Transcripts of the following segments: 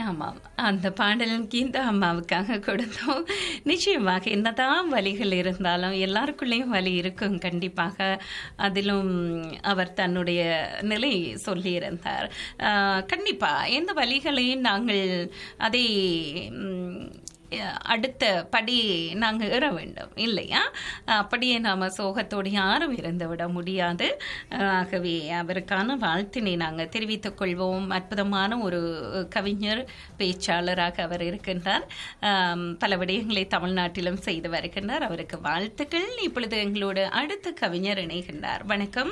ஆமாம் அந்த பாடல் கீதா அம்மாவுக்காக கொடுத்தோம் நிச்சயமாக என்னதான் வலிகள் இருந்தாலும் எல்லாருக்குள்ளேயும் வலி இருக்கும் கண்டிப்பாக அதிலும் அவர் தன்னுடைய நிலை சொல்லியிருந்தார் ஆஹ், கண்டிப்பா எந்த வலிகளையும் நாங்கள் அதை ம், அடுத்த படி நாங்கள் ஏற வேண்டும் இல்லையா அப்படியே நாம் சோகத்தோடு யாரும் இருந்து விட முடியாது ஆகவே அவருக்கான வாழ்த்தினை நாங்கள் தெரிவித்துக் கொள்வோம் அற்புதமான ஒரு கவிஞர் பேச்சாளராக அவர் இருக்கின்றார் ஆம், பல விடயங்களை தமிழ்நாட்டிலும் செய்து வருகின்றார் அவருக்கு வாழ்த்துக்கள் இப்பொழுது எங்களோடு அடுத்த கவிஞர் இணைகின்றார் வணக்கம்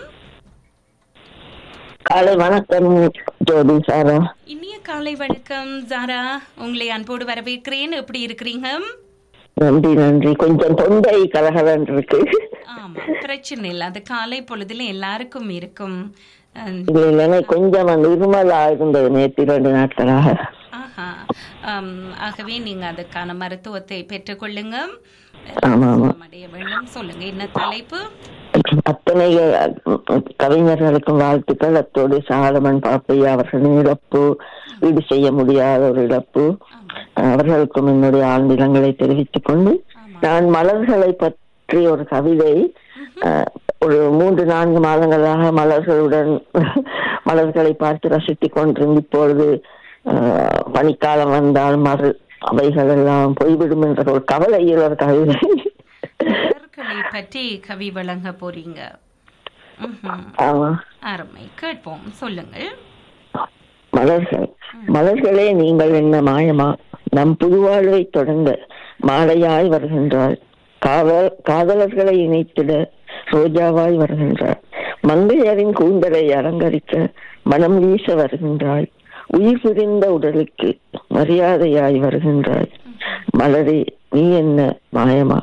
காலை வணக்கம் ஜோதி சாரா இனிய காலை வணக்கம் ஜாரா உங்களை அன்போடு வரவேற்கிறேன் எப்படி இருக்கிறீங்க நன்றி நன்றி கொஞ்சம் தொண்டை கலகலன் இருக்கு ஆமா பிரச்சனை இல்லை அது காலை பொழுதுல எல்லாருக்கும் இருக்கும் அஹ், இல்ல இல்லைன்னா கொஞ்சம் அந்த இருமலா இருந்தது நேற்று இரண்டு நாட்களாக ஆஹா ஆம், ஆகவே நீங்க அதுக்கான மருத்துவத்தை பெற்றுக்கொள்ளுங்க ஆமா ஆமா அடைய வேண்டும் சொல்லுங்க என்ன தலைப்பு அத்தனை அஹ், கவிஞர்களுக்கும் வாழ்த்துக்கள் அத்தோடு சாலமன் பாப்பையா அவர்களின் இழப்பு ஈடு செய்ய முடியாத ஒரு இழப்பு அவர்களுக்கும் என்னுடைய ஆழ்நிலங்களை தெரிவித்துக் கொண்டு நான் மலர்களை பற்றி ஒரு கவிதை அஹ், ஒரு மூன்று நான்கு மாதங்களாக மலர்களுடன் மலர்களை பார்த்து ரசித்துக் கொண்டிருந்து இப்பொழுது அஹ், பனிக்காலம் வந்தால் மறு அவைகள் எல்லாம் போய்விடும் என்ற ஒரு கவலையில் ஒரு கவிதை மலர்களை பற்றி கவி வழங்க போறீங்க ம்ஹும். ஆமா அருமை கேட்போம் சொல்லுங்கள் மலர்கள் மலர்களே நீங்கள் என்ன மாயமா நம் புதுவாழ்வை தொடங்க மாலையாய் வருகின்றாள் காதல் காதலர்களை இணைத்திட ரோஜாவாய் வருகின்றாள் மங்கையரின் கூந்தலை அலங்கரிக்க மனம் வீச வருகின்றாள் உயிர் பிரிந்த உடலுக்கு மரியாதையாய் வருகின்றாள் மலரே நீ என்ன மாயமா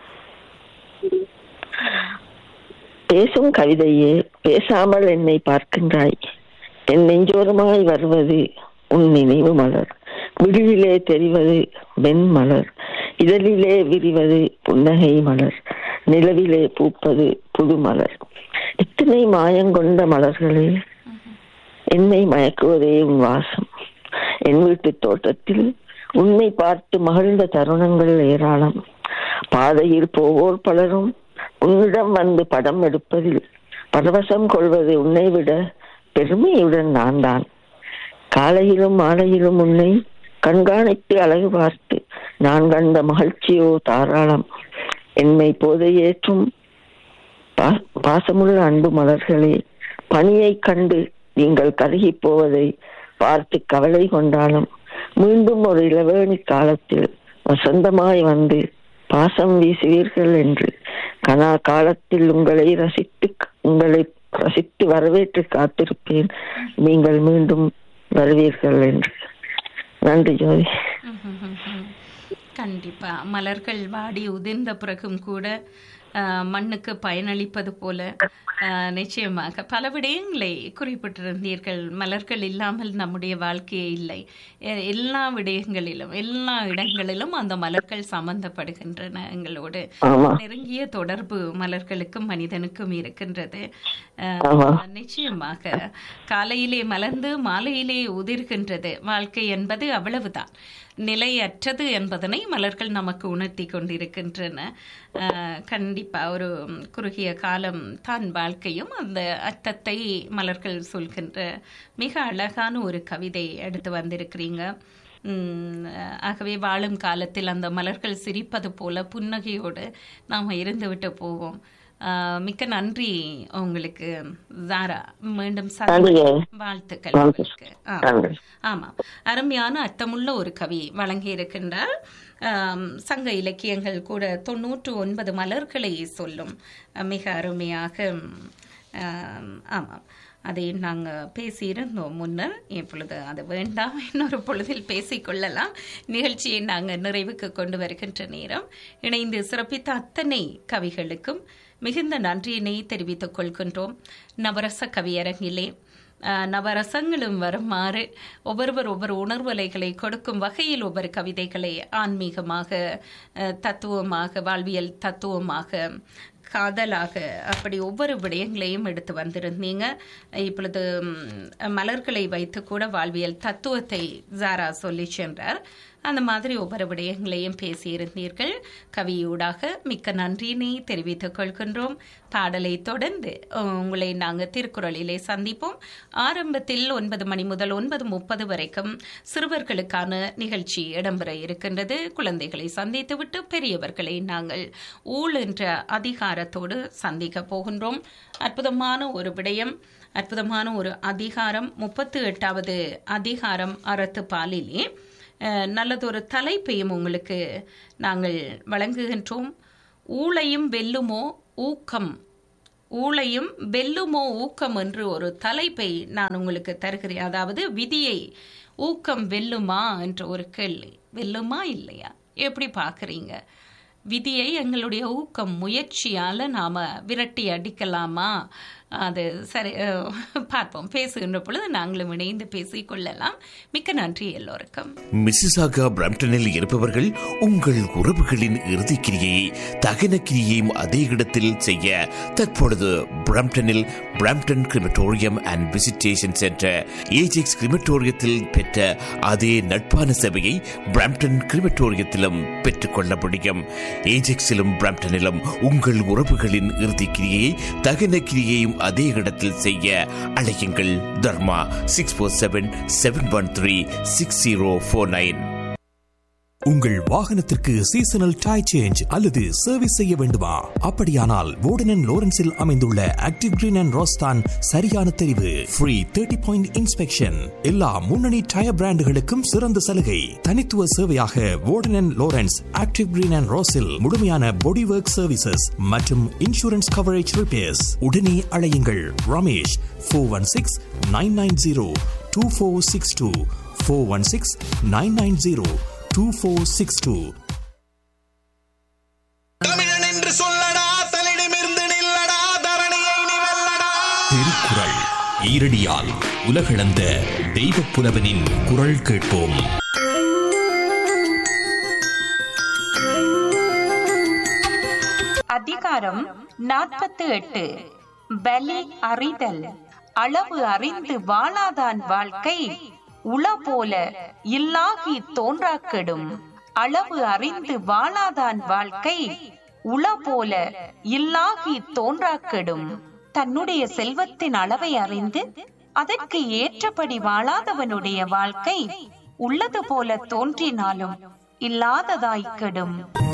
பேசும் கவிதையே பேசாமல் என்னை பார்க்கின்றாய் என் நெஞ்சோரமாய் வருவது உன் நினைவு மலர் விடுவிலே தெரிவது வெண் மலர் இதழிலே விரிவது புன்னகை மலர் நிலவிலே பூப்பது புது மலர் இத்தனை மாயங்கொண்ட மலர்களே என்னை மயக்குவதே உன் வாசம் என் வீட்டு தோட்டத்தில் உன்னை பார்த்து மகிழ்ந்த தருணங்கள் ஏராளம் பாதையில் போவோர் பலரும் உன்னிடம் வந்து படம் எடுப்பதில் பரவசம் கொள்வது உன்னை விட பெருமையுடன் நான் தான் காலையிலும் மாலையிலும் உன்னை கண்காணித்து அழகு பார்த்து நான் கண்ட மகிழ்ச்சியோ தாராளம் என்னை போதையேற்றும் பா- பாசமுள்ள அன்பு மலர்களே பணியை கண்டு நீங்கள் கருகி போவதை பார்த்து கவலை கொண்டாலும் மீண்டும் ஒரு இளவேணி காலத்தில் வசந்தமாய் வந்து பாசம் வீசுவீர்கள் என்று கனா காலத்தில் உங்களை ரசித்து உங்களை ரசித்து வரவேற்று காத்திருப்பேன் நீங்கள் மீண்டும் வருவீர்கள் என்று நன்றி ஜோதி ம்ஹும்ஹும்ஹும். கண்டிப்பா மலர்கள் வாடி உதிர்ந்த பிறகும் கூட ஆஹ், மண்ணுக்கு பயனளிப்பது போல ஆஹ், நிச்சயமாக பல விடயங்களை குறிப்பிட்டிருந்தீர்கள் மலர்கள் இல்லாமல் நம்முடைய வாழ்க்கையே இல்லை எ- எல்லா விடயங்களிலும் எல்லா இடங்களிலும் அந்த மலர்கள் சம்பந்தப்படுகின்றன எங்களோடு ஆமா நெருங்கிய தொடர்பு மலர்களுக்கும் மனிதனுக்கும் இருக்கின்றது அஹ், ஆமா. நிச்சயமாக காலையிலே மலர்ந்து மாலையிலே உதிர்கின்றது வாழ்க்கை என்பது அவ்வளவுதான் நிலையற்றது என்பதனை மலர்கள் நமக்கு உணர்த்தி கொண்டிருக்கின்றன அஹ், கண்டிப்பா ஒரு ம், குறுகிய காலம் தான் வாழ்க்கையும் அந்த அர்த்தத்தை மலர்கள் சொல்கின்ற மிக அழகான ஒரு கவிதை எடுத்து வந்திருக்கிறீங்க உம், ஆகவே வாழும் காலத்தில் அந்த மலர்கள் சிரிப்பது போல புன்னகையோடு நாம் இருந்துவிட்டு போவோம் ஆஹ், மிக்க நன்றி உங்களுக்கு ஜாரா மீண்டும் நன்றி சந்திப்போம். வாழ்த்துக்கள் நன்றி. உங்களுக்கு ஆ. நன்றி ஆமாம் அருமையான அர்த்தமுள்ள ஒரு கவி வழங்கி இருக்கின்றார் ஆம், சங்க இலக்கியங்கள் கூட தொண்ணூற்று ஒன்பது மலர்களை சொல்லும் அஹ், மிக அருமையாக ஆம், ஆமாம் அதை நாங்கள் பேசியிருந்தோம் முன்னர் இப்பொழுது அது வேண்டாம் இன்னொரு பொழுதில் பேசிக்கொள்ளலாம் நிகழ்ச்சியை நாங்கள் நிறைவுக்கு கொண்டு வருகின்ற நேரம் இணைந்து சிறப்பித்த அத்தனை கவிகளுக்கும் மிகுந்த நன்றியினை தெரிவித்துக் கொள்கின்றோம் நவரச கவியரங்கிலே அஹ், நவரசங்களும் வருமாறு ஒவ்வொருவர் ஒவ்வொரு உணர்வலைகளை கொடுக்கும் வகையில் ஒவ்வொரு கவிதைகளை ஆன்மீகமாக அஹ், தத்துவமாக வாழ்வியல் தத்துவமாக காதலாக அப்படி ஒவ்வொரு விடயங்களையும் எடுத்து வந்திருந்தீங்க இப்பொழுது ம், மலர்களை வைத்து கூட வாழ்வியல் தத்துவத்தை ஜாரா சொல்லி சென்றார் அந்த மாதிரி ஒவ்வொரு விடயங்களையும் பேசியிருந்தீர்கள் கவியூடாக மிக்க நன்றியினை தெரிவித்துக் கொள்கின்றோம் பாடலை தொடர்ந்து அஹ், உங்களை நாங்கள் திருக்குறளிலே சந்திப்போம் ஆரம்பத்தில் ஒன்பது மணி முதல் ஒன்பது முப்பது வரைக்கும் சிறுவர்களுக்கான நிகழ்ச்சி இடம்பெற இருக்கின்றது குழந்தைகளை சந்தித்துவிட்டு பெரியவர்களை நாங்கள் ஊழ் என்ற அதிகாரத்தோடு சந்திக்க போகின்றோம் அற்புதமான ஒரு விடயம் அற்புதமான ஒரு அதிகாரம் முப்பத்து எட்டாவது அதிகாரம் அறத்து பாலிலே அஹ், நல்லதொரு தலைப்பையும் உங்களுக்கு நாங்கள் வழங்குகின்றோம் ஊழையும் வெல்லுமோ ஊக்கம் ஊழையும் வெல்லுமோ ஊக்கம் என்று ஒரு தலைப்பை நான் உங்களுக்கு தருகிறேன் அதாவது விதியை ஊக்கம் வெல்லுமா என்ற ஒரு கேள்வி வெல்லுமா இல்லையா எப்படி பார்க்குறீங்க விதியை எங்களுடைய ஊக்கம் முயற்சியால் நாம் விரட்டி அடிக்கலாமா அது சரி அஹ், பார்ப்போம் பேசுகின்ற பொழுது நாங்களும் இணைந்து பேசிக்கொள்ளலாம் மிக்க நன்றி எல்லோருக்கும் மிசிசாகா பிரம்டனில் இருப்பவர்கள் உங்கள் உறவுகளின் இறுதிக்கிரியை தகன கிரியையும் அதே இடத்தில் செய்ய தற்பொழுது பிரம்டனில் Brampton crematorium and visitation centre Ajax கிரிமட்டோரியத்தில் பெற்ற அதே நட்பான சேவையை பிரம்டன் கிரிமட்டோரியத்திலும் பெற்றுக்கொள்ள முடியும் ஏஜெக்ஸிலும் பிரம்டனிலும் உங்கள் உறவுகளின் இறுதிக்கிரியை தகன கிரியையும் அதே இடத்தில் செய்ய அழையுங்கள் Dharma six four seven seven one three six zero four nine உங்கள் வாகனத்திற்கு சீசனல் டை சேஞ்ச் அல்லது சர்வீஸ் செய்ய வேண்டுமா அப்படியானால் வோர்டன் லோரன்ஸில் அமைந்துள்ள ஆக்டிவ் கிரீன் அண்ட் ரோஸ்தான் சரியான தெரிவு ஃப்ரீ தேர்ட்டி பாயிண்ட் இன்ஸ்பெக்ஷன் எல்லா முன்னணி டயர் பிராண்டுகளுக்கும் சிறந்த சலுகை தனித்துவ சேவையாக Warden Lawrence Active Green and ரோஸில் முழுமையான பாடி ஒர்க் சர்வீசஸ் மற்றும் இன்சூரன்ஸ் கவரேஜ் ரிப்பேர்ஸ் உடனே அழையுங்கள் Ramesh four one six nine nine zero two four six two four one six nine nine zero 2462. தமிழன் என்று சொல்லடா தலிடமிருந்து நில்லடா தரணியை நீ வெல்லடா திருக்குறள் ஈரடியால் உலகளந்த தெய்வப் புலவனின் குரல் கேட்போம் அதிகாரம் நாற்பத்து எட்டு பலி அறிதல் அளவு அறிந்து வாழாதான் வாழ்க்கை உள போல இல்லாகி தோன்றாக்கெடும் அளவு அறிந்து வாழாதான் வாழ்க்கை உள போல இல்லாகி தோன்றாக்கெடும் தன்னுடைய செல்வத்தின் அளவை அறிந்து அதற்கு ஏற்றபடி வாழாதவனுடைய வாழ்க்கை உள்ளது போல தோன்றினாலும் இல்லாததாய்க்கெடும்